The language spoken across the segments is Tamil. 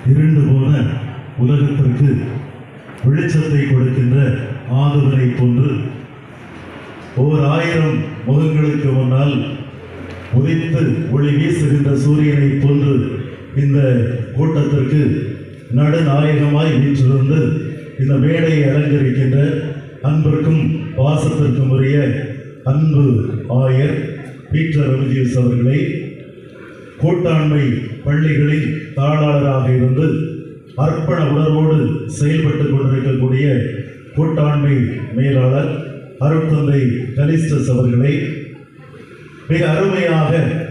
இருண்டு போன உலகத்திற்கு வெளிச்சத்தை கொடுக்கின்ற ஆதவனை போன்று ஓர் ஆயிரம் முகங்களுக்கு முன்னால் உதித்து ஒளி வீசுகின்ற சூரியனை போன்று இந்த கூட்டத்திற்கு நடுநாயகமாய் வீற்றிருந்து இந்த மேடையை அலங்கரிக்கின்ற அன்பிற்கும் பாசத்திற்கும் உரிய அன்பு ஆயர் பீட்டர் ரவிஜியஸ் அவர்களை கூட்டாண்மை பள்ளிகளில் தாளாளராக இருந்து அர்ப்பண உணர்வோடு செயல்பட்டு கொண்டிருக்கக்கூடிய கூட்டாண்மை மேலாளர் அருட்தந்தை கலிஸ்டஸ் அவர்களை மிக அருமையாக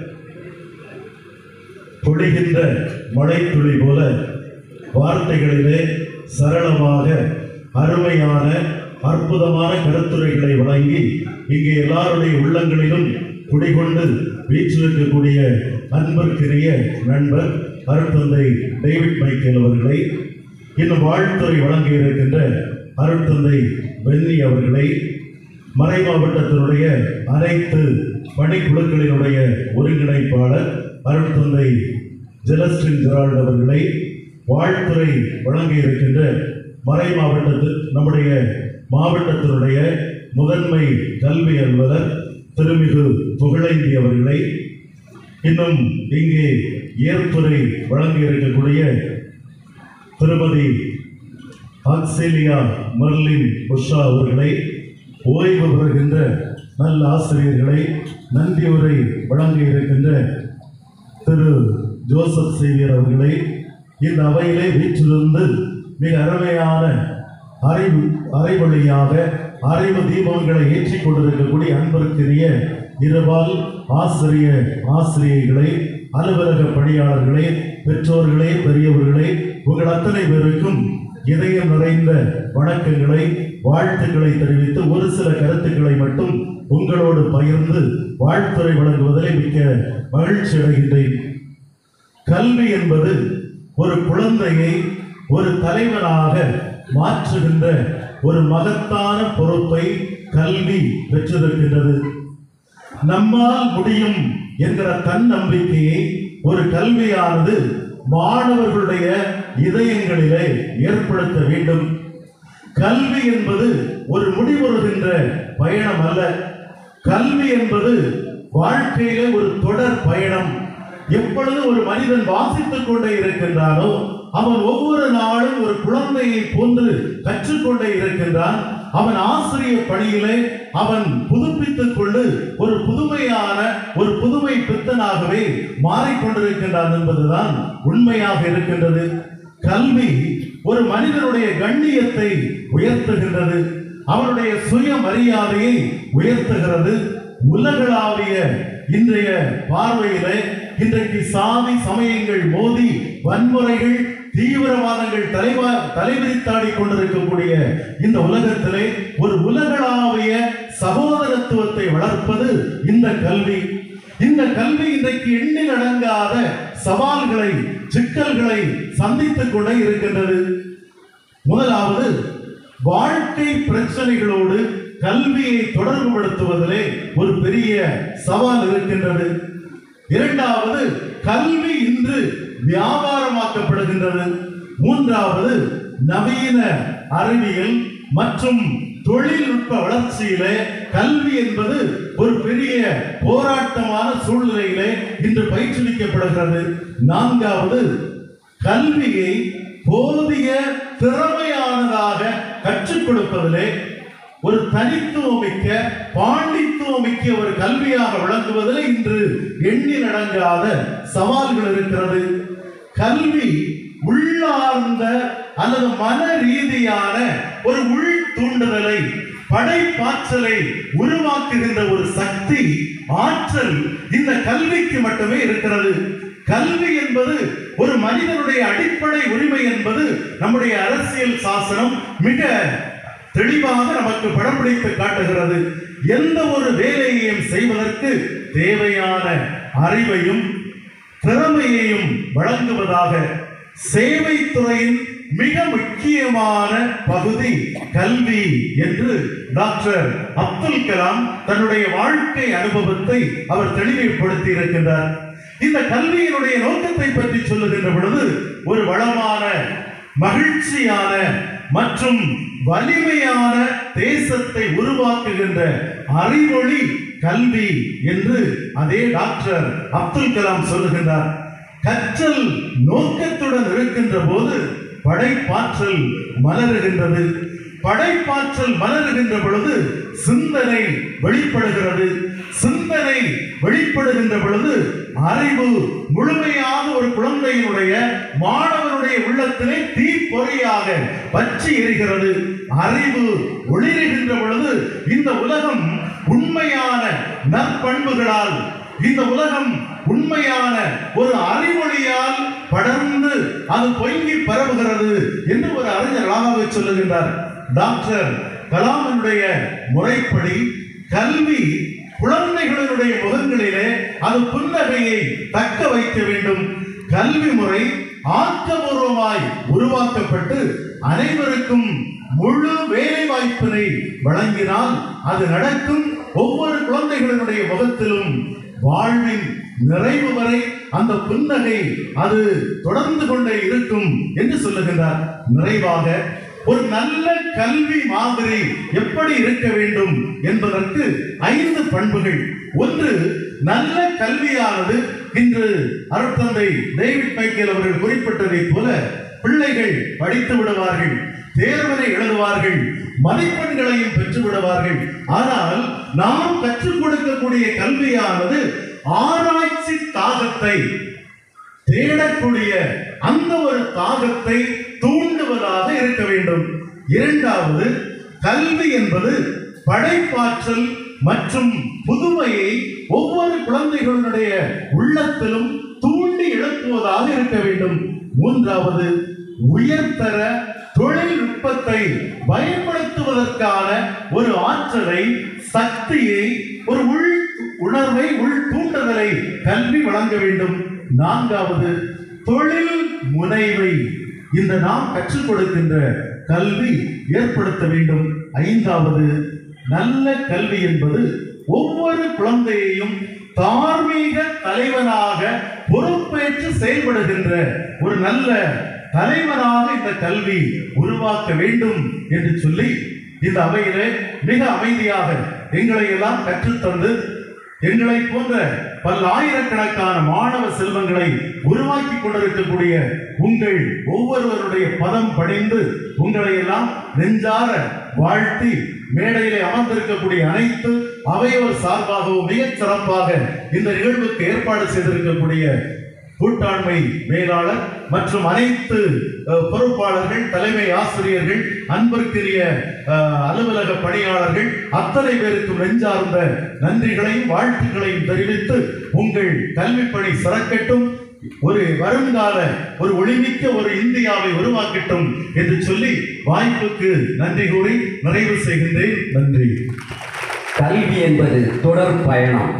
பொழிகின்ற மழைத்துளி போல வார்த்தைகளிலே சரளமாக அருமையான அற்புதமான கருத்துரைகளை வழங்கி இங்கே எல்லாருடைய உள்ளங்களிலும் குடிகொண்டு வீற்றிருக்கக்கூடிய அன்பிற்குரிய நண்பர் அருட்தந்தை டேவிட் மைக்கேல் அவர்களை இன்னும் வாழ்த்துறை வழங்க இருக்கின்ற அருட்தந்தை பென்னி அவர்களை மறை மாவட்டத்தினுடைய அனைத்து பணிக்குழுக்களினுடைய ஒருங்கிணைப்பாளர் அருட்தந்தை ஜெலஸ்டின் ஜெரால்ட் அவர்களை வாழ்த்துறை வழங்க இருக்கின்ற மறை மாவட்டத்தில் நம்முடைய மாவட்டத்தினுடைய முதன்மை கல்வி அலுவலர் திருமிகு புகழேந்தி அவர்களை இன்னும் இங்கே ஏற்புரை வழங்க இருக்கக்கூடிய திருமதி ஆக்சேலியா மர்லின் உஷா அவர்களை ஓய்வு பெறுகின்ற நல்ல ஆசிரியர்களை நன்றியுரை வழங்க இருக்கின்ற திரு ஜோசப் சேவியர் அவர்களை இந்த அவையிலே வீற்றிலிருந்து மிக அருமையான அறிவு அரைவழியாக அறிவு தீபங்களை ஏற்றிக் கொண்டிருக்கக்கூடிய அன்பிற்குரிய இருபால் ஆசிரிய ஆசிரியைகளை அலுவலக பணியாளர்களே பெற்றோர்களே பெரியவர்களே உங்கள் அத்தனை பேருக்கும் இதயம் நிறைந்த வணக்கங்களை வாழ்த்துக்களை தெரிவித்து ஒரு சில கருத்துக்களை மட்டும் உங்களோடு பகிர்ந்து வாழ்த்துறை வழங்குவதிலே மிக்க மகிழ்ச்சி அடைகின்றேன் கல்வி என்பது ஒரு குழந்தையை ஒரு தலைவனாக மாற்றுகின்ற ஒரு மகத்தான பொறுப்பை கல்வி பெற்றிருக்கின்றது நம்மால் முடியும் என்கிற தன்னம்பிக்கையை ஒரு கல்வியானது மாணவர்களுடைய இதயங்களிலே ஏற்படுத்த வேண்டும் கல்வி என்பது ஒரு முடிவுறுகின்ற பயணம் அல்ல கல்வி என்பது வாழ்க்கையிலே ஒரு தொடர் பயணம் எப்பொழுது ஒரு மனிதன் வாசித்துக் கொண்டே இருக்கின்றானோ அவன் ஒவ்வொரு நாளும் ஒரு குழந்தையை போன்று கற்றுக்கொண்டே இருக்கின்றான் அவன் ஆசிரியர் பணியிலே அவன் புதுப்பித்துக் கொண்டு ஒரு புதுமையான ஒரு புதுமை பித்தனாகவே மாறிக்கொண்டிருக்கின்றான் என்பதுதான் உண்மையாக இருக்கின்றது கல்வி ஒரு மனிதனுடைய கண்ணியத்தை உயர்த்துகின்றது அவனுடைய சுயமரியாதையை உயர்த்துகிறது உலகளாவிய இன்றைய பார்வையிலே இன்றைக்கு சாதி சமயங்கள் மோதி வன்முறைகள் தீவிரவாதங்கள் தலைவா தலைவிரித்தாடி கொண்டிருக்கக்கூடிய இந்த உலகத்திலே ஒரு உலகளாவிய சகோதரத்துவத்தை வளர்ப்பது இந்த கல்வி இந்த கல்வி இன்றைக்கு எண்ணில் அடங்காத சவால்களை சிக்கல்களை சந்தித்துக் கொண்டே இருக்கின்றது முதலாவது வாழ்க்கை பிரச்சனைகளோடு கல்வியை தொடர்புபடுத்துவதிலே ஒரு பெரிய சவால் இருக்கின்றது இரண்டாவது கல்வி இன்று வியாபாரமாக்கப்படுகின்றது மூன்றாவது நவீன அறிவியல் மற்றும் தொழில்நுட்ப வளர்ச்சியிலே கல்வி என்பது ஒரு பெரிய போராட்டமான சூழ்நிலையிலே இன்று பயிற்றுவிக்கப்படுகிறது நான்காவது கல்வியை போதிய திறமையானதாக கற்றுக் கொடுப்பதிலே ஒரு தனித்துவமிக்க பாண்டித்துவமிக்க ஒரு கல்வியாக விளங்குவதில் இன்று எண்ணில் அடங்காத சவால்கள் இருக்கிறது கல்வி உள்ளார்ந்த அல்லது மன ரீதியான ஒரு உள் தூண்டுதலை படைப்பாற்றலை உருவாக்குகின்ற ஒரு சக்தி ஆற்றல் இந்த கல்விக்கு மட்டுமே இருக்கிறது கல்வி என்பது ஒரு மனிதனுடைய அடிப்படை உரிமை என்பது நம்முடைய அரசியல் சாசனம் மிக தெளிவாக நமக்கு படம் பிடித்து காட்டுகிறது எந்த ஒரு வேலையையும் செய்வதற்கு தேவையான அறிவையும் திறமையையும் வழங்குவதாக சேவை துறையின் மிக முக்கியமான பகுதி கல்வி என்று டாக்டர் அப்துல் கலாம் தன்னுடைய வாழ்க்கை அனுபவத்தை அவர் தெளிவுபடுத்தி இருக்கின்றார் இந்த கல்வியினுடைய நோக்கத்தை பற்றி சொல்லுகின்ற பொழுது ஒரு வளமான மகிழ்ச்சியான மற்றும் வலிமையான தேசத்தை உருவாக்குகின்ற அறிவொளி கல்வி என்று அதே டாக்டர் அப்துல் கலாம் சொல்லுகின்றார் கற்றல் நோக்கத்துடன் இருக்கின்ற போது படைப்பாற்றல் மலருகின்றது படைப்பாற்றல் மலருகின்ற பொழுது சிந்தனை வெளிப்படுகிறது சிந்தனை வெளிப்படுகின்ற பொழுது அறிவு முழுமையாக ஒரு குழந்தையினுடைய மாணவனுடைய உள்ளத்திலே தீப்பொறியாக பற்றி எரிகிறது அறிவு ஒளிருகின்ற பொழுது இந்த உலகம் உண்மையான நற்பண்புகளால் இந்த உலகம் உண்மையான ஒரு அறிவொளியால் படர்ந்து அது பொங்கி பரவுகிறது என்று ஒரு அறிஞர் அழகாக சொல்லுகின்றார் டாக்டர் கலாமினுடைய முறைப்படி கல்வி குழந்தைகளினுடைய முகங்களிலே அது புன்னகையை தக்க வைக்க வேண்டும் கல்வி முறை ஆக்கபூர்வமாய் உருவாக்கப்பட்டு அனைவருக்கும் முழு வேலை வாய்ப்பினை வழங்கினால் அது நடக்கும் ஒவ்வொரு குழந்தைகளினுடைய முகத்திலும் வாழ்வின் நிறைவு வரை அந்த புன்னகை அது தொடர்ந்து கொண்டே இருக்கும் என்று சொல்லுகின்றார் நிறைவாக ஒரு நல்ல கல்வி மாதிரி எப்படி இருக்க வேண்டும் என்பதற்கு ஐந்து பண்புகள் ஒன்று நல்ல கல்வியானது இன்று அருட்தந்தை டேவிட் மைக்கேல் அவர்கள் குறிப்பிட்டதைப் போல பிள்ளைகள் படித்து விடுவார்கள் தேர்வினை எழுதுவார்கள் மதிப்பெண்களையும் பெற்று விடுவார்கள் ஆனால் நாம் கற்றுக் கொடுக்கக்கூடிய கல்வியானது ஆராய்ச்சி தாகத்தை தேடக்கூடிய அந்த ஒரு தாகத்தை தூண்டுவதாக இருக்க வேண்டும் இரண்டாவது கல்வி என்பது படைப்பாற்றல் மற்றும் புதுமையை ஒவ்வொரு குழந்தைகளுடைய உள்ளத்திலும் தூண்டி எழுப்புவதாக இருக்க வேண்டும் மூன்றாவது உயர்தர தொழில்நுட்பத்தை பயன்படுத்துவதற்கான ஒரு ஆற்றலை சக்தியை ஒரு உள் உணர்வை உள் தூண்டுதலை கல்வி வழங்க வேண்டும் நான்காவது தொழில் முனைவை இந்த நாம் கற்றுக் கொடுக்கின்ற கல்வி ஏற்படுத்த வேண்டும் ஐந்தாவது நல்ல கல்வி என்பது ஒவ்வொரு குழந்தையையும் தார்மீக தலைவனாக பொறுப்பேற்று செயல்படுகின்ற ஒரு நல்ல தலைவனாக இந்த கல்வி உருவாக்க வேண்டும் என்று சொல்லி இந்த அவையிலே மிக அமைதியாக எங்களை எல்லாம் கற்றுத்தந்து எங்களை போன்ற பல்லாயிரக்கணக்கான மாணவ செல்வங்களை உருவாக்கி கொண்டிருக்கக்கூடிய உங்கள் ஒவ்வொருவருடைய பதம் பணிந்து உங்களை எல்லாம் நெஞ்சார வாழ்த்தி மேடையிலே அமர்ந்திருக்கக்கூடிய அனைத்து அவையோர் சார்பாகவும் மிகச் சிறப்பாக இந்த நிகழ்வுக்கு ஏற்பாடு செய்திருக்கக்கூடிய கூட்டாண்மை மேலாளர் மற்றும் அனைத்து அஹ், பொறுப்பாளர்கள் தலைமை ஆசிரியர்கள் அன்பிற்குரிய அஹ், அலுவலக பணியாளர்கள் அத்தனை பேருக்கும் நெஞ்சார்ந்த நன்றிகளையும் வாழ்த்துக்களையும் தெரிவித்து உங்கள் கல்வி பணி சிறக்கட்டும் ஒரு வருங்கால ஒரு ஒளிமிக்க ஒரு இந்தியாவை உருவாக்கட்டும் என்று சொல்லி வாய்ப்புக்கு நன்றி கூறி நிறைவு செய்கின்றேன் நன்றி கல்வி என்பது தொடர் பயணம்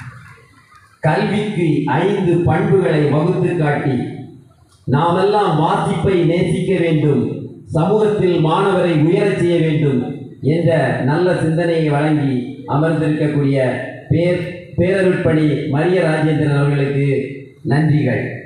கல்விக்கு ஐந்து பண்புகளை வகுத்து காட்டி நாமெல்லாம் வாசிப்பை நேசிக்க வேண்டும் சமூகத்தில் மாணவரை உயரச் செய்ய வேண்டும் என்ற நல்ல சிந்தனையை வழங்கி அமர்ந்திருக்கக்கூடிய பேர் பேரருட்பணி மரிய ராஜேந்திரன் அவர்களுக்கு நன்றிகள்